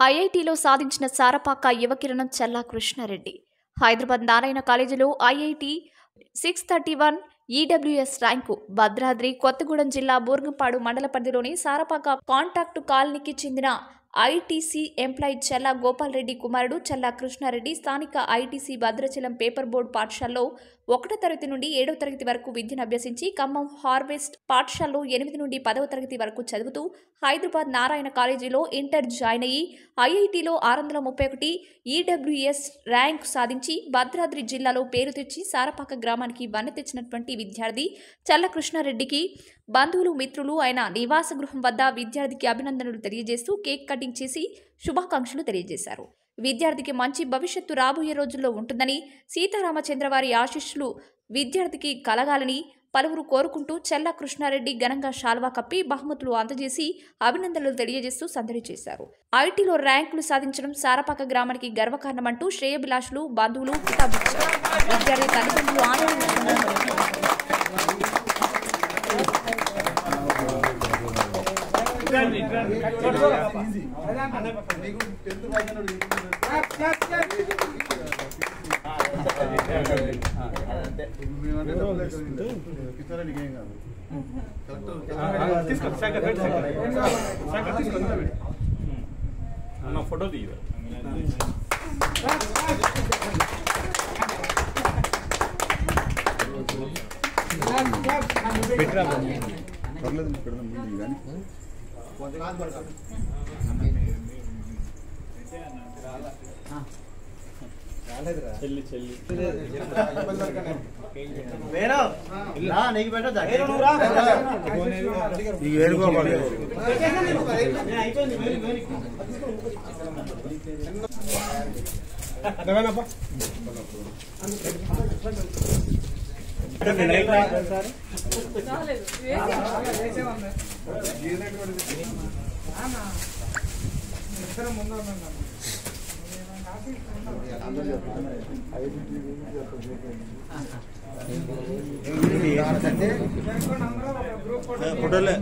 ఐఐటిలో సాధించిన సారపాక యువకిరణం చల్లా కృష్ణారెడ్డి హైదరాబాద్ నారాయణ కాలేజీలో IIT six thirty one EWS rank Bhadradri Kothagudem జిల్లా బూర్గంపాడు మండల పరిధిలోని సారపాక కాంటాక్ట్ కాలనీకి చెందిన ఐటీసీ ఎంప్లాయీ చల్లా గోపాల్ రెడ్డి కుమారుడు చల్లా కృష్ణారెడ్డి స్థానిక ఐటీసీ భద్రాచలం పేపర్ బోర్డు పాఠశాలలో ఒకటో తరగతి నుండి ఏడవ తరగతి వరకు విద్యను అభ్యసించి ఖమ్మం హార్వెస్ట్ పాఠశాలలో ఎనిమిది నుండి పదవ తరగతి వరకు చదువుతూ హైదరాబాద్ నారాయణ కాలేజీలో ఇంటర్ జాయిన్ అయ్యి ఐఐటిలో ఆరు వందల ముప్పై ఒకటి ఈడబ్ల్యూఎస్ ర్యాంక్ సాధించి భద్రాద్రి జిల్లాలో పేరు తెచ్చి సారపాక గ్రామానికి వన్నె తెచ్చినటువంటి విద్యార్థి చల్ల కృష్ణారెడ్డికి బంధువులు మిత్రులు ఆయన నివాస గృహం వద్ద విద్యార్థికి అభినందనలు తెలియజేస్తూ కేక్ కటింగ్ చేసి శుభాకాంక్షలు తెలియజేశారు విద్యార్థికి మంచి భవిష్యత్తు రాబోయే రోజుల్లో ఉంటుందని సీతారామచంద్ర వారి ఆశీస్సులు విద్యార్థికి కలగాలని పలువురు కోరుకుంటూ చెల్ల కృష్ణారెడ్డి ఘనంగా శాల్వా కప్పి బహుమతులు అందజేసి అభినందనలు తెలియజేస్తూ సందడి చేశారు ఐటీలో ర్యాంకులు సాధించడం సారపాక గ్రామానికి గర్వకారణమంటూ శ్రేయభిలాషులు బంధువులు కితాబిచ్చారు విద్యార్థి తల్లిదండ్రులు ఆనందం అన్న ఫోటో తీయదు పర్లేదు పెడదాం ముందు కానీ చెల్లి చెల్లి ఈ వేణుగోపాల్ ఫోటోలే